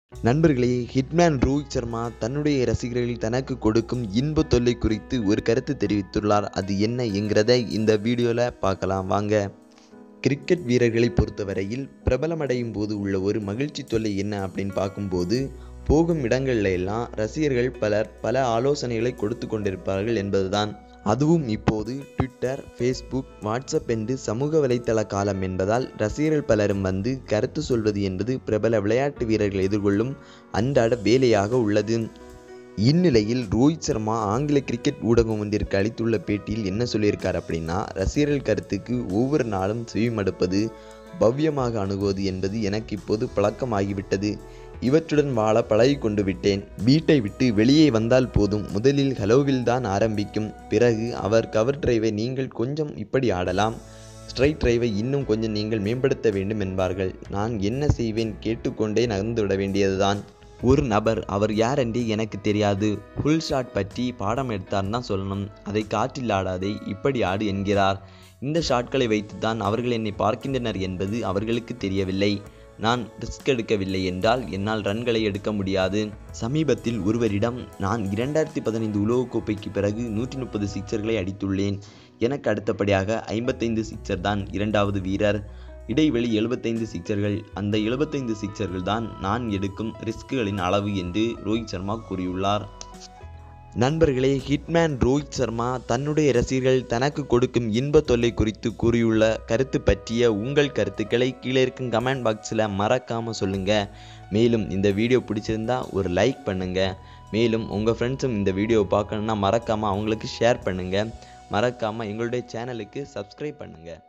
நண்பர்களே ஹிட்மேன் ரோஹித் சர்மா தன்னுடைய ரசிகர்கள் தனக்கு கொடுக்கும் இன்ப தொல்லை குறித்து ஒரு கருத்து தெரிவித்துள்ளார் அது என்ன என்கிறத இந்த வீடியோவில் பார்க்கலாம் வாங்க கிரிக்கெட் வீரர்களை பொறுத்தவரையில் பிரபலமடையும் போது உள்ள ஒரு மகிழ்ச்சி தொல்லை என்ன அப்படின்னு பார்க்கும்போது போகும் இடங்கள்ல எல்லாம் ரசிகர்கள் பலர் பல ஆலோசனைகளை கொடுத்து கொண்டிருப்பார்கள் என்பதுதான் அதுவும் இப்போது ட்விட்டர் ஃபேஸ்புக் வாட்ஸ்அப் என்று சமூக வலைத்தள காலம் என்பதால் ரசிகர்கள் பலரும் வந்து கருத்து சொல்வது என்பது பிரபல விளையாட்டு வீரர்கள் எதிர்கொள்ளும் அன்றாட வேலையாக உள்ளது இந்நிலையில் ரோஹித் சர்மா ஆங்கில கிரிக்கெட் ஊடகம் ஒன்றிற்கு அளித்துள்ள பேட்டியில் என்ன சொல்லியிருக்கார் அப்படின்னா ரசிகர்கள் கருத்துக்கு ஒவ்வொரு நாளும் செவிமடுப்பது பவ்யமாக அணுகுவது என்பது எனக்கு இப்போது பழக்கமாகிவிட்டது இவற்றுடன் வாழ பழகி கொண்டு விட்டேன் வீட்டை விட்டு வெளியே வந்தால் போதும் முதலில் ஹலோவில் தான் ஆரம்பிக்கும் பிறகு அவர் கவர் டிரைவை நீங்கள் கொஞ்சம் இப்படி ஆடலாம் ஸ்ட்ரைட் டிரைவை இன்னும் கொஞ்சம் நீங்கள் மேம்படுத்த வேண்டும் என்பார்கள் நான் என்ன செய்வேன் கேட்டுக்கொண்டே நகர்ந்து விட வேண்டியதுதான் ஒரு நபர் அவர் யார் என்று எனக்கு தெரியாது ஃபுல் ஷாட் பற்றி பாடம் எடுத்தார் தான் சொல்லணும் அதை காற்றில் ஆடாதே இப்படி ஆடு என்கிறார் இந்த ஷாட்களை வைத்துத்தான் அவர்கள் என்னை பார்க்கின்றனர் என்பது அவர்களுக்கு தெரியவில்லை நான் ரிஸ்க் எடுக்கவில்லை என்றால் என்னால் ரன்களை எடுக்க முடியாது சமீபத்தில் ஒருவரிடம் நான் இரண்டாயிரத்தி பதினைந்து உலகக்கோப்பைக்கு பிறகு நூற்றி முப்பது சிக்சர்களை அடித்துள்ளேன் எனக்கு அடுத்தபடியாக ஐம்பத்தைந்து சிக்சர் தான் இரண்டாவது வீரர் இடைவெளி எழுபத்தைந்து சிக்சர்கள் அந்த எழுபத்தைந்து சிக்சர்கள் தான் நான் எடுக்கும் ரிஸ்க்குகளின் அளவு என்று ரோஹித் சர்மா கூறியுள்ளார் நண்பர்களே ஹிட்மேன் ரோஹித் சர்மா தன்னுடைய ரசிகர்கள் தனக்கு கொடுக்கும் இன்ப தொல்லை குறித்து கூறியுள்ள கருத்து பற்றிய உங்கள் கருத்துக்களை கீழே இருக்கும் கமெண்ட் பாக்ஸில் மறக்காமல் சொல்லுங்கள் மேலும் இந்த வீடியோ பிடிச்சிருந்தா ஒரு லைக் பண்ணுங்கள் மேலும் உங்கள் ஃப்ரெண்ட்ஸும் இந்த வீடியோவை பார்க்கணுன்னா மறக்காமல் அவங்களுக்கு ஷேர் பண்ணுங்கள் மறக்காமல் எங்களுடைய சேனலுக்கு சப்ஸ்கிரைப் பண்ணுங்கள்